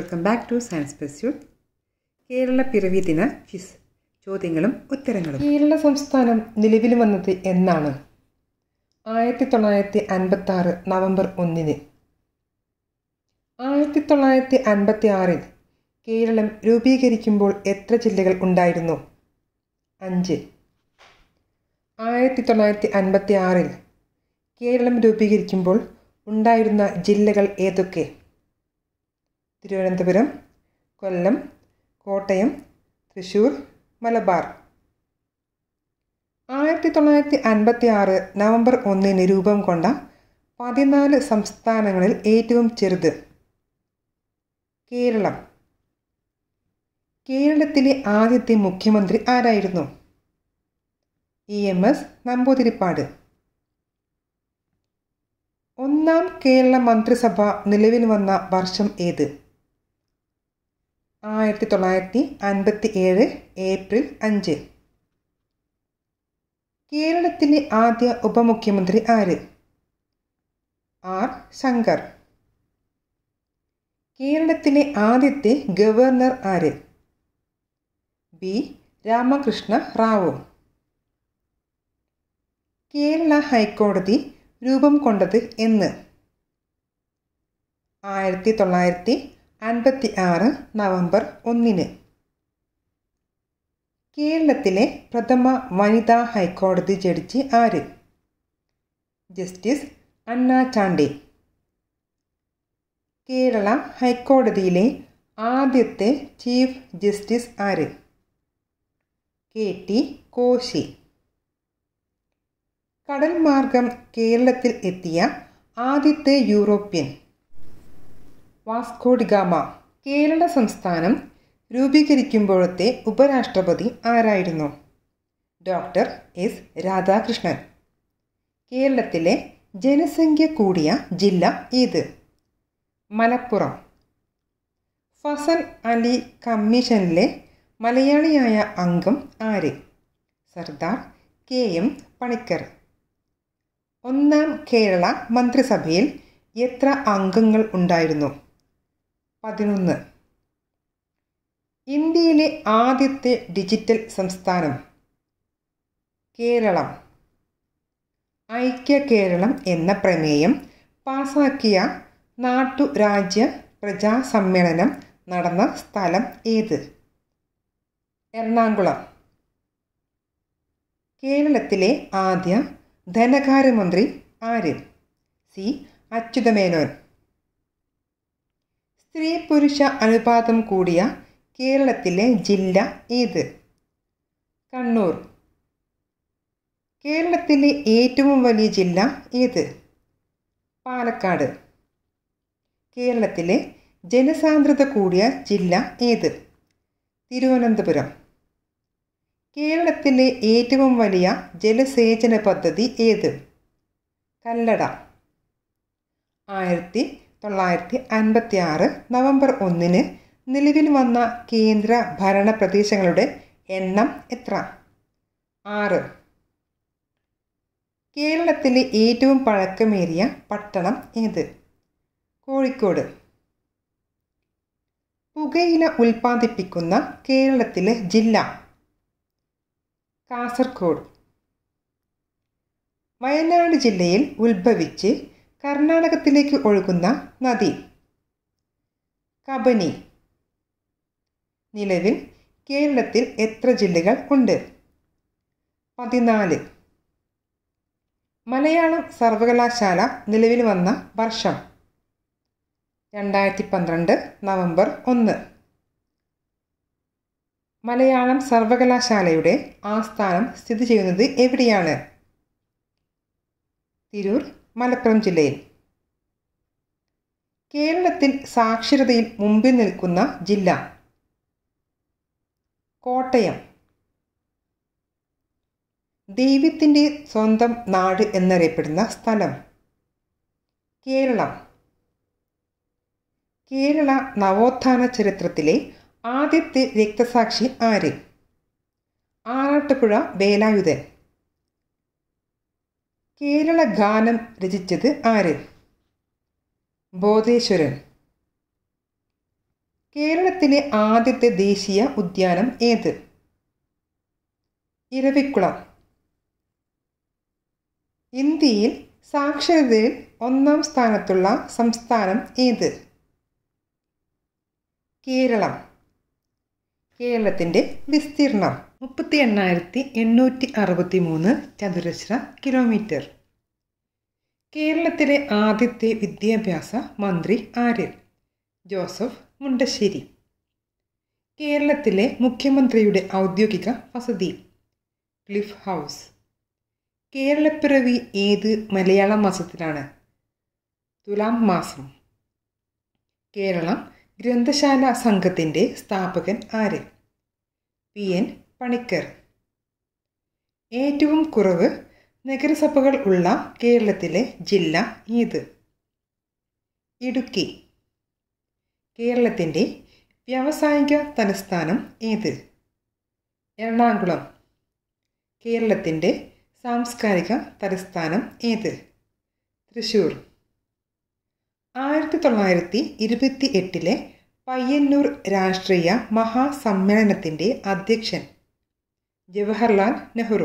welcome back to science pursuit Kerala Piravi ദിന quiz ചോദ്യങ്ങളും ഉത്തരങ്ങളും കേരള സംസ്ഥാനം നിലവിൽ വന്നത് എന്നാണ് ആയിരത്തി തൊള്ളായിരത്തി അൻപത്തി ആറ് നവംബർ ഒന്നിന് ആയിരത്തി തൊള്ളായിരത്തി അൻപത്തി ആറിൽ കേരളം രൂപീകരിക്കുമ്പോൾ എത്ര ജില്ലകൾ ഉണ്ടായിരുന്നു അഞ്ച് ആയിരത്തി തൊള്ളായിരത്തി അൻപത്തി ആറിൽ കേരളം രൂപീകരിക്കുമ്പോൾ ഉണ്ടായിരുന്ന ജില്ലകൾ ഏതൊക്കെ തിരുവനന്തപുരം കൊല്ലം കോട്ടയം തൃശൂർ മലബാർ ആയിരത്തി തൊള്ളായിരത്തി അൻപത്തി ആറ് നവംബർ ഒന്നിന് രൂപം കൊണ്ട പതിനാല് സംസ്ഥാനങ്ങളിൽ ഏറ്റവും ചെറുത് കേരളം കേരളത്തിലെ ആദ്യത്തെ മുഖ്യമന്ത്രി ആരായിരുന്നു ഇ എം എസ് നമ്പൂതിരിപ്പാട് ഒന്നാം കേരള മന്ത്രിസഭ നിലവിൽ വന്ന വർഷം ഏത് ആയിരത്തി തൊള്ളായിരത്തി അൻപത്തി ഏഴ് ഏപ്രിൽ അഞ്ച് കേരളത്തിലെ ആദ്യ ഉപമുഖ്യമന്ത്രി ആര് ആർ ശങ്കർ കേരളത്തിലെ ആദ്യത്തെ ഗവർണർ ആര് ബി രാമകൃഷ്ണ റാവു കേരള ഹൈക്കോടതി രൂപം കൊണ്ടത് എന്ന് ആയിരത്തി തൊള്ളായിരത്തി അൻപത്തി ആറ് നവംബർ ഒന്നിന് കേരളത്തിലെ പ്രഥമ വനിതാ ഹൈക്കോടതി ജഡ്ജി ആര് ജസ്റ്റിസ് അന്ന ചാണ്ഡെ കേരള ഹൈക്കോടതിയിലെ ആദ്യത്തെ ചീഫ് ജസ്റ്റിസ് ആര് കെ ടി കോശി കടൽ മാർഗം കേരളത്തിൽ എത്തിയ ആദ്യത്തെ യൂറോപ്യൻ വാസ്കോഡിഗാമ കേരള സംസ്ഥാനം രൂപീകരിക്കുമ്പോഴത്തെ ഉപരാഷ്ട്രപതി ആരായിരുന്നു ഡോക്ടർ എസ് രാധാകൃഷ്ണൻ കേരളത്തിലെ ജനസംഖ്യ കൂടിയ ജില്ല ഏത് മലപ്പുറം ഫസൽ അലി കമ്മീഷനിലെ മലയാളിയായ അംഗം ആര് സർദാർ കെ എം പണിക്കർ ഒന്നാം കേരള മന്ത്രിസഭയിൽ എത്ര അംഗങ്ങൾ ഉണ്ടായിരുന്നു പതിനൊന്ന് ഇന്ത്യയിലെ ആദ്യത്തെ ഡിജിറ്റൽ സംസ്ഥാനം കേരളം ഐക്യ കേരളം എന്ന പ്രമേയം പാസാക്കിയ നാട്ടുരാജ്യ പ്രജാ സമ്മേളനം നടന്ന സ്ഥലം ഏത് എറണാകുളം കേരളത്തിലെ ആദ്യ ധനകാര്യമന്ത്രി ആര് സി അച്യുതമേനോൻ സ്ത്രീ പുരുഷ അനുപാതം കൂടിയ കേരളത്തിലെ ജില്ല ഏത് കണ്ണൂർ കേരളത്തിലെ ഏറ്റവും വലിയ ജില്ല ഏത് പാലക്കാട് കേരളത്തിലെ ജനസാന്ദ്രത കൂടിയ ജില്ല ഏത് തിരുവനന്തപുരം കേരളത്തിലെ ഏറ്റവും വലിയ ജലസേചന പദ്ധതി ഏത് കല്ലട ആയിരത്തി തൊള്ളായിരത്തി അൻപത്തി ആറ് നവംബർ ഒന്നിന് നിലവിൽ വന്ന കേന്ദ്ര ഭരണ പ്രദേശങ്ങളുടെ എണ്ണം എത്ര ആറ് കേരളത്തിലെ ഏറ്റവും പഴക്കമേറിയ പട്ടണം ഏത് കോഴിക്കോട് പുകയില ഉൽപ്പാദിപ്പിക്കുന്ന കേരളത്തിലെ ജില്ല കാസർഗോഡ് വയനാട് ജില്ലയിൽ ഉത്ഭവിച്ച് കർണാടകത്തിലേക്ക് ഒഴുകുന്ന നദി കബനി നിലവിൽ കേരളത്തിൽ എത്ര ജില്ലകൾ ഉണ്ട് പതിനാല് മലയാളം സർവകലാശാല നിലവിൽ വന്ന വർഷം രണ്ടായിരത്തി പന്ത്രണ്ട് നവംബർ ഒന്ന് മലയാളം സർവകലാശാലയുടെ ആസ്ഥാനം സ്ഥിതി ചെയ്യുന്നത് എവിടെയാണ് തിരൂർ മലപ്പുറം ജില്ലയിൽ കേരളത്തിൽ സാക്ഷരതയിൽ മുമ്പിൽ നിൽക്കുന്ന ജില്ല കോട്ടയം ദൈവത്തിൻ്റെ സ്വന്തം നാട് എന്നറിയപ്പെടുന്ന സ്ഥലം കേരളം കേരള നവോത്ഥാന ചരിത്രത്തിലെ ആദ്യത്തെ രക്തസാക്ഷി ആര് ആറാട്ടുപുഴ വേലായുധൻ കേരള ഗാനം രചിച്ചത് ആര് ബോധേശ്വരൻ കേരളത്തിലെ ആദ്യത്തെ ദേശീയ ഉദ്യാനം ഏത് ഇരവിക്കുളം ഇന്ത്യയിൽ സാക്ഷരതയിൽ ഒന്നാം സ്ഥാനത്തുള്ള സംസ്ഥാനം ഏത് കേരളം കേരളത്തിൻ്റെ വിസ്തീർണം മുപ്പത്തി എണ്ണായിരത്തി എണ്ണൂറ്റി അറുപത്തി മൂന്ന് ചതുരശ്ര കിലോമീറ്റർ കേരളത്തിലെ ആദ്യത്തെ വിദ്യാഭ്യാസ മന്ത്രി ആര് ജോസഫ് മുണ്ടശ്ശേരി കേരളത്തിലെ മുഖ്യമന്ത്രിയുടെ ഔദ്യോഗിക വസതി ക്ലിഫ് ഹൗസ് കേരളപ്പിറവി ഏത് മലയാള മാസത്തിലാണ് തുലാം മാസം കേരളം ഗ്രന്ഥശാല സംഘത്തിൻ്റെ സ്ഥാപകൻ ആര് പി എൻ പണിക്കർ ഏറ്റവും കുറവ് നഗരസഭകൾ ഉള്ള കേരളത്തിലെ ജില്ല ഏത് ഇടുക്കി കേരളത്തിൻ്റെ വ്യാവസായിക തലസ്ഥാനം ഏത് എറണാകുളം കേരളത്തിൻ്റെ സാംസ്കാരിക തലസ്ഥാനം ഏത് തൃശ്ശൂർ ആയിരത്തി തൊള്ളായിരത്തി ഇരുപത്തി എട്ടിലെ പയ്യന്നൂർ രാഷ്ട്രീയ മഹാസമ്മേളനത്തിൻ്റെ അധ്യക്ഷൻ ജവഹർലാൽ നെഹ്റു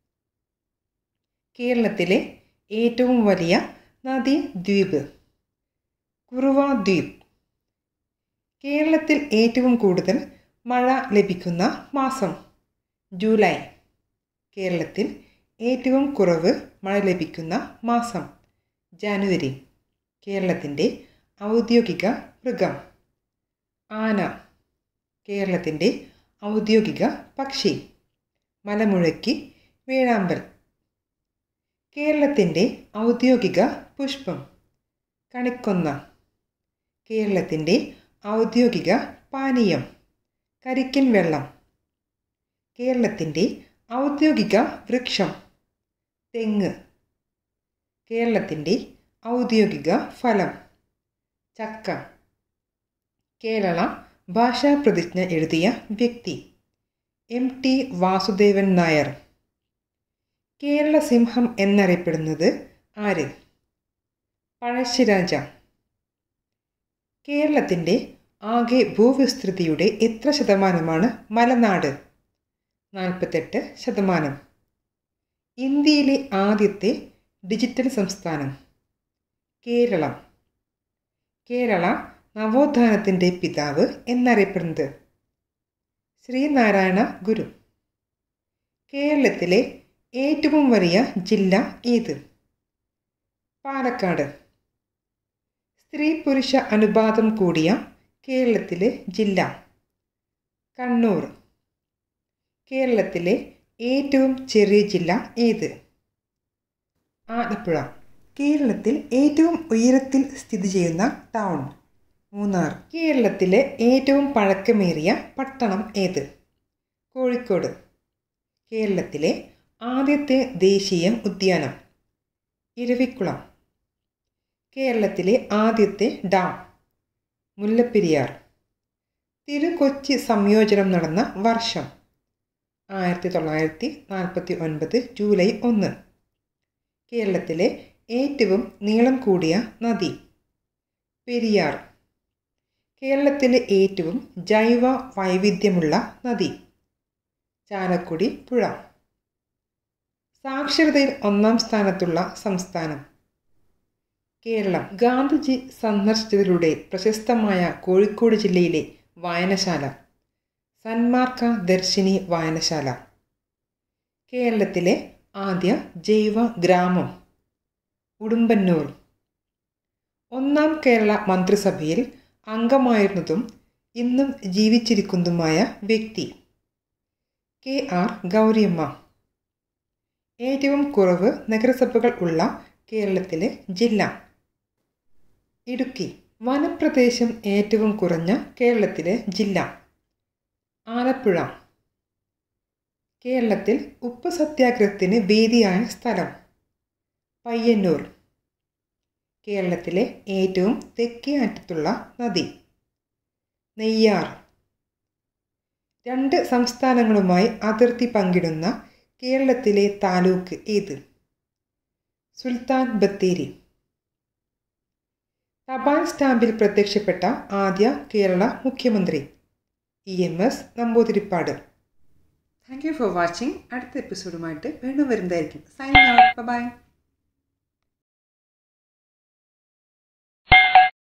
കേരളത്തിലെ ഏറ്റവും വലിയ നദീ ദ്വീപ് കുറുവ ദ്വീപ് കേരളത്തിൽ ഏറ്റവും കൂടുതൽ മഴ ലഭിക്കുന്ന മാസം ജൂലൈ കേരളത്തിൽ ഏറ്റവും കുറവ് മഴ ലഭിക്കുന്ന മാസം ജനുവരി കേരളത്തിൻ്റെ ഔദ്യോഗിക മൃഗം ആന കേരളത്തിൻ്റെ ഔദ്യോഗിക പക്ഷി മലമുഴക്കി വേഴാമ്പൽ കേരളത്തിൻ്റെ ഔദ്യോഗിക പുഷ്പം കണിക്കൊന്ന കേരളത്തിൻ്റെ ഔദ്യോഗിക പാനീയം കരിക്കൻ വെള്ളം കേരളത്തിൻ്റെ ഔദ്യോഗിക വൃക്ഷം തെങ്ങ് കേരളത്തിൻ്റെ ഔദ്യോഗിക ഫലം ചക്ക കേരള ഭാഷാ പ്രതിജ്ഞ എഴുതിയ വ്യക്തി എം ടി വാസുദേവൻ നായർ കേരള സിംഹം എന്നറിയപ്പെടുന്നത് ആര് പഴശ്ശിരാജ കേരളത്തിൻ്റെ ആകെ ഭൂവിസ്തൃതിയുടെ എത്ര ശതമാനമാണ് മലനാട് നാൽപ്പത്തെട്ട് ശതമാനം ഇന്ത്യയിലെ ആദ്യത്തെ ഡിജിറ്റൽ സംസ്ഥാനം കേരളം കേരള നവോത്ഥാനത്തിൻ്റെ പിതാവ് എന്നറിയപ്പെടുന്നത് ശ്രീനാരായണ ഗുരു കേരളത്തിലെ ഏറ്റവും വലിയ ജില്ല ഏത് പാലക്കാട് സ്ത്രീ പുരുഷ അനുപാതം കൂടിയ കേരളത്തിലെ ജില്ല കണ്ണൂർ കേരളത്തിലെ ഏറ്റവും ചെറിയ ജില്ല ഏത് ആലപ്പുഴ കേരളത്തിൽ ഏറ്റവും ഉയരത്തിൽ സ്ഥിതി ചെയ്യുന്ന ടൗൺ മൂന്നാർ കേരളത്തിലെ ഏറ്റവും പഴക്കമേറിയ പട്ടണം ഏത് കോഴിക്കോട് കേരളത്തിലെ ആദ്യത്തെ ദേശീയ ഉദ്യാനം ഇരവിക്കുളം കേരളത്തിലെ ആദ്യത്തെ ഡാം മുല്ലപ്പെരിയാർ തിരുകൊച്ചി സംയോജനം നടന്ന വർഷം ആയിരത്തി തൊള്ളായിരത്തി നാൽപ്പത്തി ഒൻപത് ജൂലൈ ഒന്ന് കേരളത്തിലെ ഏറ്റവും നീളം കൂടിയ നദി പെരിയാർ കേരളത്തിലെ ഏറ്റവും ജൈവ വൈവിധ്യമുള്ള നദി ചാലക്കുടി പുഴ സാക്ഷരതയിൽ ഒന്നാം സ്ഥാനത്തുള്ള സംസ്ഥാനം കേരളം ഗാന്ധിജി സന്ദർശിച്ചതിലൂടെ പ്രശസ്തമായ കോഴിക്കോട് ജില്ലയിലെ വായനശാല സന്മാർക്ക ദർശിനി വായനശാല കേരളത്തിലെ ആദ്യ ജൈവ ഗ്രാമം ഉടുമ്പന്നൂർ ഒന്നാം കേരള മന്ത്രിസഭയിൽ അംഗമായിരുന്നതും ഇന്നും ജീവിച്ചിരിക്കുന്നതുമായ വ്യക്തി കെ ആർ ഗൗരിയമ്മ ഏറ്റവും കുറവ് നഗരസഭകൾ ഉള്ള കേരളത്തിലെ ജില്ല ഇടുക്കി വനപ്രദേശം ഏറ്റവും കുറഞ്ഞ കേരളത്തിലെ ജില്ല ആലപ്പുഴ കേരളത്തിൽ ഉപ്പ് സത്യാഗ്രഹത്തിന് വേദിയായ സ്ഥലം പയ്യന്നൂർ കേരളത്തിലെ ഏറ്റവും തെക്കേ അറ്റത്തുള്ള നദി നെയ്യാർ രണ്ട് സംസ്ഥാനങ്ങളുമായി അതിർത്തി പങ്കിടുന്ന കേരളത്തിലെ താലൂക്ക് ഏത് സുൽത്താൻ ബത്തേരി തപാൽ സ്റ്റാമ്പിൽ പ്രത്യക്ഷപ്പെട്ട ആദ്യ കേരള മുഖ്യമന്ത്രി E M S Namboodiripad thank you for watching അടുത്ത എപ്പിസോഡുമായിട്ട് വീണ്ടും വരുന്നതായിരിക്കും സൈനിങ് ഔട്ട് ബൈ